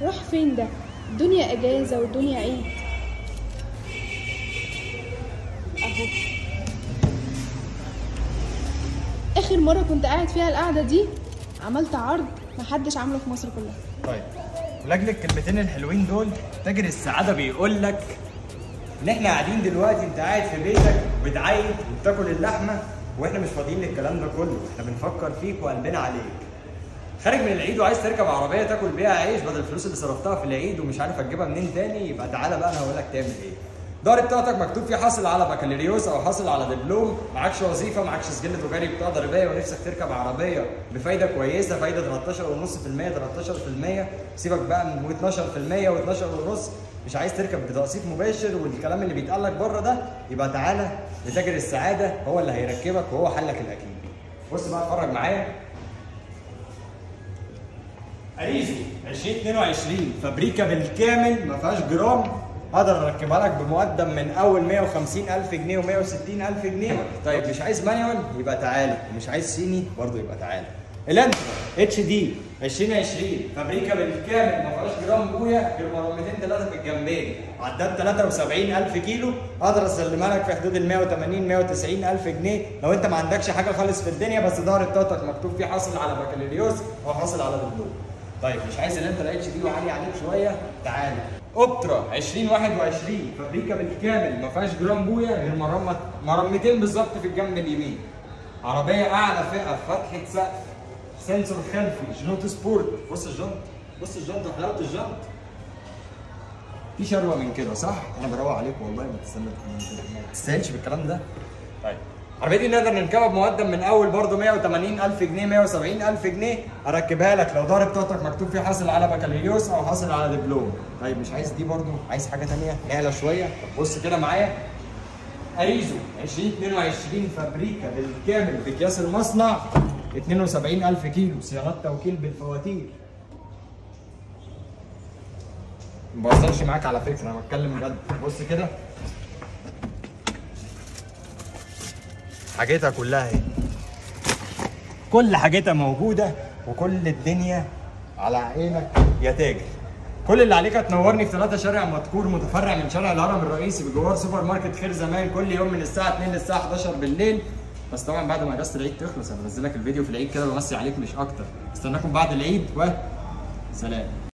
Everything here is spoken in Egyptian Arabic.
راح فين ده الدنيا اجازه والدنيا عيد اهو اخر مره كنت قاعد فيها القعده دي عملت عرض محدش عامله في مصر كلها طيب لاجل الكلمتين الحلوين دول تاجر السعاده بيقول لك ان احنا قاعدين دلوقتي انت قاعد في بيتك بتعيد وبتاكل اللحمه واحنا مش فاضيين للكلام ده كله احنا بنفكر فيك وقلبنا عليك خارج من العيد وعايز تركب عربيه تاكل بيها عيش بدل الفلوس اللي صرفتها في العيد ومش عارف هتجيبها منين تاني يبقى تعالى بقى انا هقول لك تعمل ايه الضرب بتاعتك مكتوب فيه حاصل على بكالوريوس او حاصل على دبلوم معكش وظيفه معكش سجل تجاري بتاع ضريبيه ونفسك تركب عربيه بفايده كويسه فايده 13.5% 13% سيبك بقى من 12% و12 ونص مش عايز تركب بتقسيط مباشر والكلام اللي بيتقال لك بره ده يبقى تعالى لتاجر السعاده هو اللي هيركبك وهو حلك الاكيد بص بقى اتفرج معايا اريزو 2022 فابريكا بالكامل ما فيهاش جرام اقدر اركبها لك بمقدم من اول 150 الف جنيه و160 الف جنيه طيب مش عايز مانيوال يبقى تعالى مش عايز صيني برضه يبقى تعالى الانترا اتش دي 2020 فابريكا بالكامل ما فيهاش جرام بويا غير مرمتين ثلاثه في الجنبين عداد 73000 كيلو اقدر اسلمها لك في حدود ال 180 190 الف جنيه لو انت ما عندكش حاجه خالص في الدنيا بس ظهر بتاعتك مكتوب فيه حاصل على بكالوريوس او حاصل على دبلوم طيب مش عايز الانترا اتش دي وعالي عليك شويه تعالى اوبترا 2021 فابريكا بالكامل ما فيهاش جرام بويا غير مرمت مرمتين بالظبط في الجنب اليمين عربيه اعلى فئه فتحه سقف سنسور خلفي جنوط سبورت بص الجنط بص الجنط وحلاوه الجنط في شروه من كده صح؟ انا بروق عليك والله ما تستنى ما تستاهلش بالكلام ده طيب العربيه دي نقدر نركبها بمقدم من اول برضه 180 الف جنيه 170 الف جنيه اركبها لك لو ضارب بتاعتك مكتوب فيه حاصل على بكالوريوس او حاصل على دبلوم طيب مش عايز دي برضه عايز حاجه ثانيه نعلى شويه طب بص كده معايا اريزو 2022 فابريكا بالكامل بكياس المصنع 72000 كيلو صيانات توكيل بالفواتير ما بهزرش معاك على فكره انا بتكلم بجد بص كده حاجتها كلها اهي كل حاجتها موجوده وكل الدنيا على عينك يا تاجر كل اللي عليك هتنورني في ثلاثة شارع مذكور متفرع من شارع الهرم الرئيسي بجوار سوبر ماركت خير زمان كل يوم من الساعة 2 للساعة 11 بالليل بس طبعا بعد ما اجازة العيد تخلص انا بنزل لك الفيديو في العيد كده بمسي عليك مش اكتر استناكم بعد العيد وسلام